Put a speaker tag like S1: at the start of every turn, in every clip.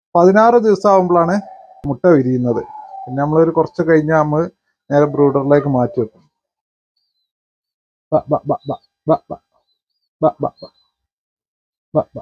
S1: പതിനാറ് ദിവസം ആകുമ്പോഴാണ് മുട്ട വിരിയുന്നത് പിന്നെ നമ്മളൊരു കുറച്ച് കഴിഞ്ഞാൽ നമ്മൾ നേരെ ബ്രൂഡറിലേക്ക് മാറ്റി വെക്കും ബ, ബ, ബ, ബ, ബ, ബ. ബ, ബ, ബ. ബ, ബ.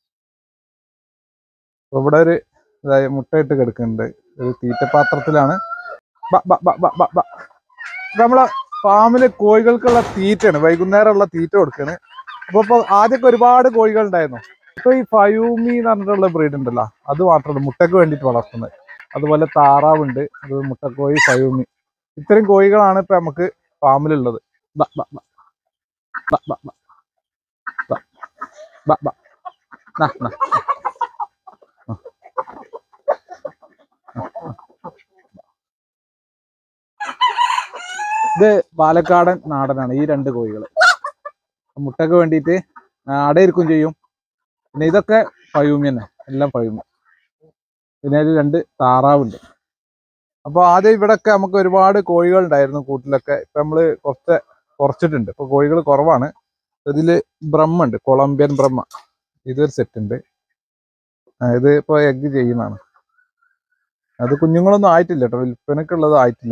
S1: അപ്പൊ ഇവിടെ ഒരു ഇതായി മുട്ടയിട്ട് കിടക്കുന്നുണ്ട് ഒരു തീറ്റപാത്രത്തിലാണ് ബ, ബ, ബ, ബ, ബ, ബ. ഇത് നമ്മളെ ഫാമില് കോഴികൾക്കുള്ള തീറ്റയാണ് വൈകുന്നേരമുള്ള തീറ്റ കൊടുക്കാണ് അപ്പൊ ഇപ്പൊ ആദ്യമൊക്കെ ഒരുപാട് കോഴികൾ ഉണ്ടായിരുന്നു ഇപ്പൊ ഈ ഫയൂമി എന്ന് പറഞ്ഞിട്ടുള്ള ബ്രീഡ് ഉണ്ടല്ലോ അത് മാത്രമല്ല മുട്ടയ്ക്ക് വേണ്ടിയിട്ട് വളർത്തുന്നത് അതുപോലെ താറാവുണ്ട് അത് മുട്ടക്കോഴി ഫയൂമി ഇത്രയും കോഴികളാണ് ഇപ്പൊ നമുക്ക് ഫാമിലുള്ളത് ബ, ബ, ബ. ബ, ബ, ബ. ബ. ബ, ബ. നാ, നാ. ഇത് പാലക്കാടൻ നാടനാണ് ഈ രണ്ട് കോഴികൾ മുട്ടക്ക് വേണ്ടിയിട്ട് അടയിരിക്കും ചെയ്യും പിന്നെ ഇതൊക്കെ പയൂമി തന്നെ എല്ലാം പയൂമി പിന്നെ അതിൽ രണ്ട് താറാവുണ്ട് അപ്പോൾ ആദ്യം ഇവിടെയൊക്കെ നമുക്ക് ഒരുപാട് കോഴികൾ ഉണ്ടായിരുന്നു കൂട്ടിലൊക്കെ ഇപ്പൊ നമ്മള് കുറച്ച് കുറച്ചിട്ടുണ്ട് ഇപ്പൊ കോഴികൾ കുറവാണ് ഇതില് ബ്രഹ്മ ഉണ്ട് കൊളംബിയൻ ബ്രഹ്മ ഇതൊരു സെറ്റ് ഉണ്ട് ആ, ഇത് ഇപ്പൊ എഗ് ചെയ്യുന്നതാണ് അത് കുഞ്ഞുങ്ങളൊന്നും ആയിട്ടില്ല കേട്ടോ വിൽപ്പനക്കുള്ളത് ആയിട്ടില്ല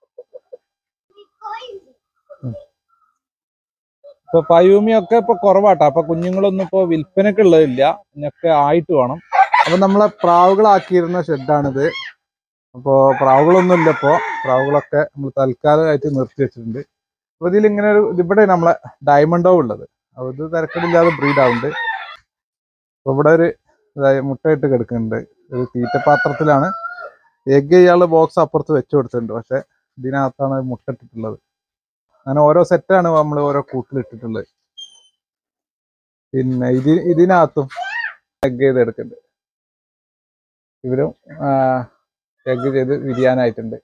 S1: ഇപ്പൊ പയൂമിയൊക്കെ ഇപ്പൊ കുറവാട്ടോ അപ്പൊ കുഞ്ഞുങ്ങളൊന്നും ഇപ്പൊ വിൽപ്പനക്കുള്ളതില്ല ഇതിനൊക്കെ ആയിട്ട് വേണം അപ്പൊ നമ്മളെ പ്രാവുകളാക്കിയിരുന്ന ഷെഡാണിത് അപ്പോ പ്രാവുകളൊന്നും ഇല്ല ഇപ്പോ പ്രാവുകളൊക്കെ നമ്മൾ തൽക്കാലമായിട്ട് നിർത്തി വെച്ചിട്ടുണ്ട് അപ്പൊ ഇതിൽ ഇങ്ങനെ ഒരു ഇവിടെ നമ്മളെ ഡയമണ്ടോ ഉള്ളത് അപ്പൊ ഇത് തിരക്കടില്ലാതെ ബ്രീഡ് ആവുന്നുണ്ട് അപ്പൊ ഇവിടെ ഒരു ഇതായി മുട്ടയിട്ട് കിടക്കുന്നുണ്ട് ഒരു തീറ്റപാത്രത്തിലാണ് എഗ് ചെയ്യാനുള്ള ബോക്സ് അപ്പുറത്ത് വെച്ചു കൊടുത്തിട്ടുണ്ട് പക്ഷെ ഇതിനകത്താണ് മുട്ട ഇട്ടിട്ടുള്ളത് അങ്ങനെ ഓരോ സെറ്റാണ് നമ്മൾ ഓരോ കൂട്ടിലിട്ടിട്ടുള്ളത് പിന്നെ ഇത് ഇതിനകത്തും എഗ് ചെയ്ത് എടുക്കുന്നുണ്ട് ഇവരും എഗ് ചെയ്ത് വിരിയാനായിട്ടുണ്ട്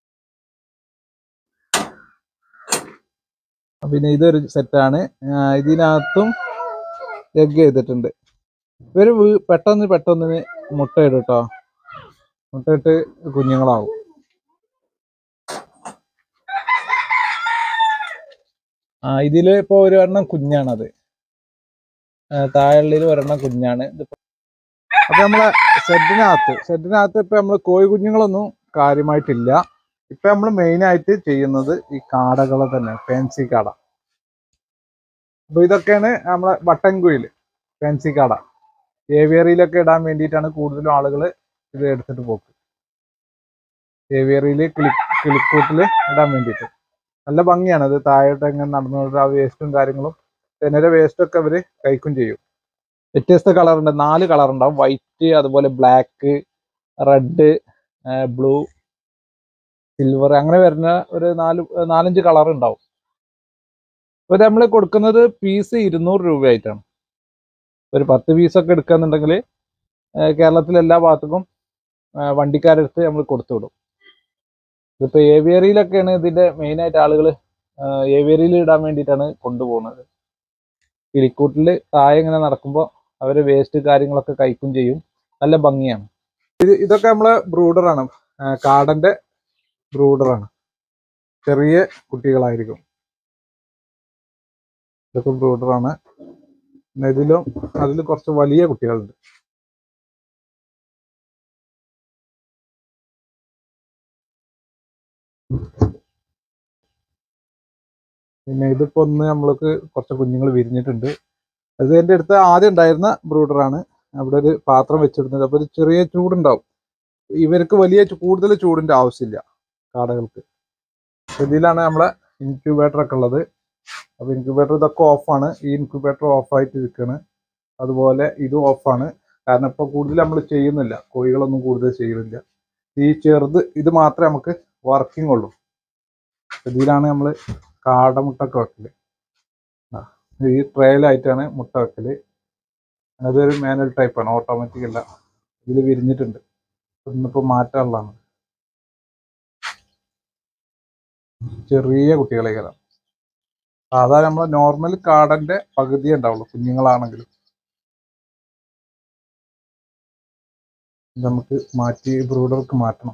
S1: പിന്നെ ഇതൊരു സെറ്റാണ് ഇതിനകത്തും എഗ് ചെയ്തിട്ടുണ്ട് ഇവര് വീ- പെട്ടെന്ന് പെട്ടെന്ന് മുട്ടയിടും കേട്ടോ മുട്ടയിട്ട് കുഞ്ഞുങ്ങളാവും ആ ഇതില് ഇപ്പൊ ഒരു ഒരെണ്ണം കുഞ്ഞാണത് താഴെള്ളിൽ ഒരെണ്ണം കുഞ്ഞാണ് ഇതിപ്പോ അപ്പൊ നമ്മളെ ഷെഡിനകത്ത് ഷെഡിനകത്ത് ഇപ്പൊ നമ്മള് കോഴി കുഞ്ഞുങ്ങളൊന്നും കാര്യമായിട്ടില്ല ഇപ്പൊ നമ്മൾ മെയിൻ ആയിട്ട് ചെയ്യുന്നത് ഈ കാടകളെ തന്നെ ഫാൻസി കാട അപ്പൊ ഇതൊക്കെയാണ് നമ്മളെ ബട്ടൻ കുയിൽ ഫാൻസി കാട ഏവിയറിയിലൊക്കെ ഇടാൻ വേണ്ടിയിട്ടാണ് കൂടുതലും ആളുകൾ ഇത് എടുത്തിട്ട് പോക്ക് ഏവിയറിയിൽ കിളി കിളിക്കൂട്ടിൽ ഇടാൻ വേണ്ടിയിട്ട് നല്ല ഭംഗിയാണ് അത് താഴോട്ട് ഇങ്ങനെ നടന്നു ആ വേസ്റ്റും കാര്യങ്ങളും തെന്നര വേസ്റ്റ് ഒക്കെ അവര് കഴിക്കും ചെയ്യും വ്യത്യസ്ത കളർ ഉണ്ട് നാല് കളർ ഉണ്ടാവും വൈറ്റ് അതുപോലെ ബ്ലാക്ക് റെഡ് ബ്ലൂ സിൽവർ അങ്ങനെ വരുന്ന ഒരു നാല് നാലഞ്ച് കളർ ഉണ്ടാവും അപ്പൊ നമ്മൾ കൊടുക്കുന്നത് പീസ് ഇരുന്നൂറ് രൂപയായിട്ടാണ് ഒരു പത്ത് പീസൊക്കെ എടുക്കുകയെന്നുണ്ടെങ്കിൽ കേരളത്തിലെ എല്ലാ ഭാഗത്തേക്കും വണ്ടിക്കാരെടുത്ത് നമ്മൾ കൊടുത്തു വിടും ഇതിപ്പോ ഏവിയറിയിലൊക്കെയാണ് ഇതിന്റെ മെയിൻ ആയിട്ട് ആളുകൾ ഏവിയറിയിൽ ഇടാൻ വേണ്ടിയിട്ടാണ് കൊണ്ടുപോകുന്നത് കിളിക്കൂട്ടിൽ താഴെ ഇങ്ങനെ നടക്കുമ്പോൾ അവര് വേസ്റ്റ് കാര്യങ്ങളൊക്കെ കഴിക്കും ചെയ്യും നല്ല ഭംഗിയാണ് ഇത് ഇതൊക്കെ നമ്മളെ ബ്രൂഡറാണ് കാടന്റെ ബ്രൂഡറാണ് ചെറിയ കുട്ടികളായിരിക്കും ഇതൊക്കെ ബ്രൂഡറാണ് പിന്നെ ഇതിലും അതിൽ കുറച്ച് വലിയ കുട്ടികളുണ്ട് പിന്നെ ഇതിപ്പോ ഒന്ന് നമ്മൾക്ക് കുറച്ച് കുഞ്ഞുങ്ങൾ വിരിഞ്ഞിട്ടുണ്ട് അത് എൻ്റെ അടുത്ത് ആദ്യം ഉണ്ടായിരുന്ന ബ്രൂഡറാണ് അവിടെ ഒരു പാത്രം വെച്ചിരുന്നത് അപ്പോൾ ഒരു ചെറിയ ചൂടുണ്ടാവും ഇവർക്ക് വലിയ ചു- കൂടുതൽ ചൂടിന്റെ ആവശ്യമില്ല കാടകൾക്ക് ഇതിലാണ് നമ്മളെ ഇൻക്യുബേറ്റർ ഒക്കെ ഉള്ളത് അപ്പോൾ ഇൻക്യുബേറ്റർ ഇതൊക്കെ ഓഫാണ് ഈ ഇൻക്യുബേറ്റർ ഓഫായിട്ട് ഇരിക്കുകയാണ് അതുപോലെ ഇതും ഓഫാണ് കാരണം ഇപ്പോൾ കൂടുതൽ നമ്മൾ ചെയ്യുന്നില്ല കോഴികളൊന്നും കൂടുതൽ ചെയ്യുന്നില്ല ഈ ചെറുത് ഇത് മാത്രമേ നമുക്ക് വർക്കിംഗ് ഉള്ളൂ ഇതിലാണ് നമ്മൾ കാടമുട്ടൊക്കെ വെക്കല് ആ, ഈ ട്രയലായിട്ടാണ് മുട്ട വെക്കല് അതൊരു മാനുവൽ ടൈപ്പാണ് ഓട്ടോമാറ്റിക് അല്ല ഇതിൽ വിരിഞ്ഞിട്ടുണ്ട് ഇന്നിപ്പോൾ മാറ്റാനുള്ളതാണ് ചെറിയ കുട്ടികളെ കയറാം സാധാരണ നമ്മൾ നോർമൽ കാടന്റെ പകുതിയേ ഉണ്ടാവുള്ളൂ കുഞ്ഞുങ്ങളാണെങ്കിലും ഇത് നമുക്ക് മാറ്റി ബ്രൂഡർക്ക് മാറ്റണം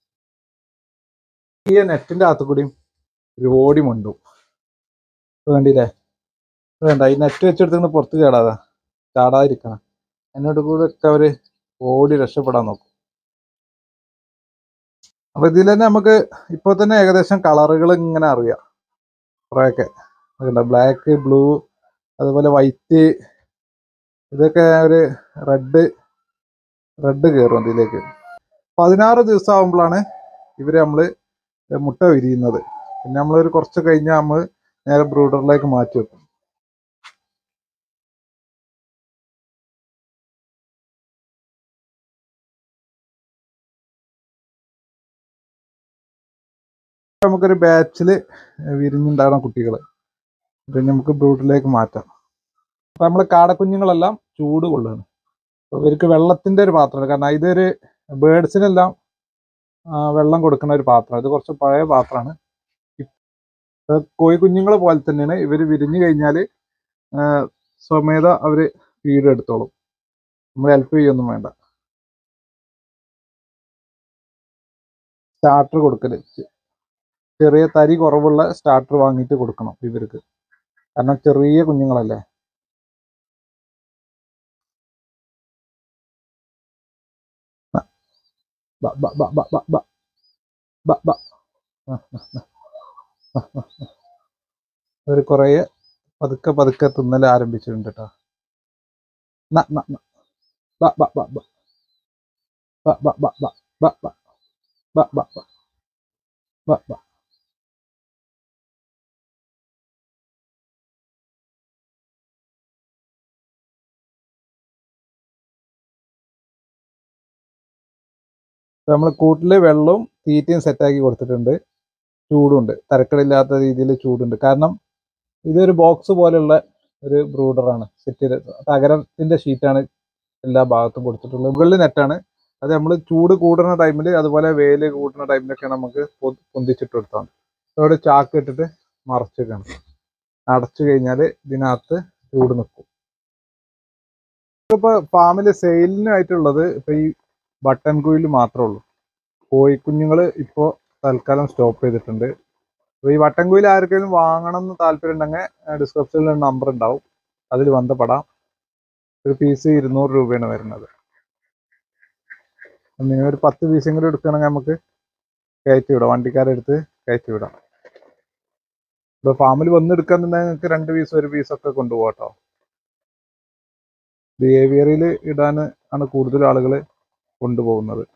S1: ഈ നെറ്റിന്റെ അകത്ത് കൂടിയും ഒരു ഓടി മണ്ടു ഇത് കണ്ടില്ലേ ഇത് വേണ്ട ഈ നെറ്റ് വെച്ചെടുത്ത് പുറത്ത് ചാടാതാ ചാടാതിരിക്കണം എന്നോട് കൂടെ ഒക്കെ അവര് ഓടി രക്ഷപ്പെടാൻ നോക്കും അപ്പൊ ഇതിൽ തന്നെ നമുക്ക് ഇപ്പൊ തന്നെ ഏകദേശം കളറുകൾ ഇങ്ങനെ അറിയാം കുറെയൊക്കെ ബ്ലാക്ക് ബ്ലൂ അതുപോലെ വൈറ്റ് ഇതൊക്കെ ഒരു റെഡ് റെഡ് കയറും ഇതിലേക്ക് പതിനാറ് ദിവസം ആകുമ്പോഴാണ് ഇവര് നമ്മള് മുട്ട വിരിയുന്നത് പിന്നെ നമ്മളൊരു കുറച്ച് കഴിഞ്ഞാൽ നമ്മൾ നേരെ ബ്രൂഡറിലേക്ക് മാറ്റി വെക്കും നമുക്കൊരു ബാച്ചിൽ വിരിഞ്ഞുണ്ടാകുന്ന കുട്ടികൾ പിന്നെ നമുക്ക് ബ്രൂഡിലേക്ക് മാറ്റാം അപ്പൊ നമ്മൾ കാടക്കുഞ്ഞുങ്ങളെല്ലാം ചൂട് കൊള്ളുകയാണ് അപ്പൊ ഇവർക്ക് വെള്ളത്തിന്റെ ഒരു പാത്രമാണ് കാരണം ഇതൊരു ബേഡ്സിനെല്ലാം വെള്ളം കൊടുക്കുന്ന ഒരു പാത്രം ഇത് കുറച്ച് പഴയ പാത്രമാണ് കോഴി കുഞ്ഞുങ്ങൾ പോലെ തന്നെയാണ് ഇവർ വിരിഞ്ഞു കഴിഞ്ഞാൽ സ്വമേധ അവർ ഫീഡ് എടുത്തോളും നമ്മൾ ഹെൽപ്പ് ചെയ്യൊന്നും വേണ്ട സ്റ്റാർട്ടർ കൊടുക്കല് ചെറിയ തരി കുറവുള്ള സ്റ്റാർട്ടർ വാങ്ങിയിട്ട് കൊടുക്കണം ഇവർക്ക് കാരണം ചെറിയ കുഞ്ഞുങ്ങളല്ലേ ബ ബ ബ ബ ബ ബ ബ ബ ഒരു കുറേ പതുക്കെ പതുക്കെ തിന്നൽ ആരംഭിച്ചിട്ടുണ്ട് കേട്ടോ ന ന ന ബ ബ ബ ബ ബ ബ ബ ബ ബ ബ ബ ബ ബ ബ ബ നമ്മൾ കൂട്ടിൽ വെള്ളവും തീറ്റയും സെറ്റാക്കി കൊടുത്തിട്ടുണ്ട് ചൂടുണ്ട് തരക്കടില്ലാത്ത രീതിയിൽ ചൂടുണ്ട് കാരണം ഇതൊരു ബോക്സ് പോലെയുള്ള ഒരു ബ്രൂഡറാണ് സെറ്റ് ചെയ്ത് തകരത്തിന്റെ ഷീറ്റാണ് എല്ലാ ഭാഗത്തും കൊടുത്തിട്ടുള്ളത് മുകളിൽ നെറ്റാണ് അത് നമ്മൾ ചൂട് കൂടുന്ന ടൈമിൽ അതുപോലെ വെയിൽ കൂടുന്ന ടൈമിലൊക്കെ നമുക്ക് പൊ- പൊന്തിച്ചിട്ട് കൊടുത്താൽ മതി അവിടെ ചാക്ക് ഇട്ടിട്ട് മറച്ച് വെക്കണം അടച്ചു കഴിഞ്ഞാൽ ഇതിനകത്ത് ചൂട് നിൽക്കും ഇപ്പൊ ഫാമിൽ സെയിലിനായിട്ടുള്ളത് ഇപ്പൊ ഈ ബട്ടൺ കുയിൽ മാത്രമേ ഉള്ളൂ കോഴിക്കുഞ്ഞുങ്ങൾ ഇപ്പോൾ തൽക്കാലം സ്റ്റോപ്പ് ചെയ്തിട്ടുണ്ട് അപ്പോൾ ഈ വട്ടം കുയിൽ ആർക്കെങ്കിലും വാങ്ങണം എന്ന് താല്പര്യം ഉണ്ടെങ്കിൽ ഡിസ്ക്രിപ്ഷനിൽ നമ്പർ ഉണ്ടാവും അതിൽ ബന്ധപ്പെടാം ഒരു പീസ് ഇരുന്നൂറ് രൂപയാണ് വരുന്നത് നിങ്ങൾ ഒരു പത്ത് പീസും കൂടി എടുക്കുകയാണെങ്കിൽ നമുക്ക് കയറ്റി വിടാം വണ്ടിക്കാരെടുത്ത് കയറ്റി വിടാം ഇപ്പോൾ ഫാമിൽ വന്ന് എടുക്കാന്നുണ്ടെങ്കിൽ നിങ്ങൾക്ക് രണ്ട് പീസ് ഒരു പീസൊക്കെ കൊണ്ടുപോകാം കേട്ടോ ഇത് ഏവിയറിയിൽ ഇടാൻ ആണ് കൂടുതൽ ആളുകൾ കൊണ്ടുപോകുന്നത്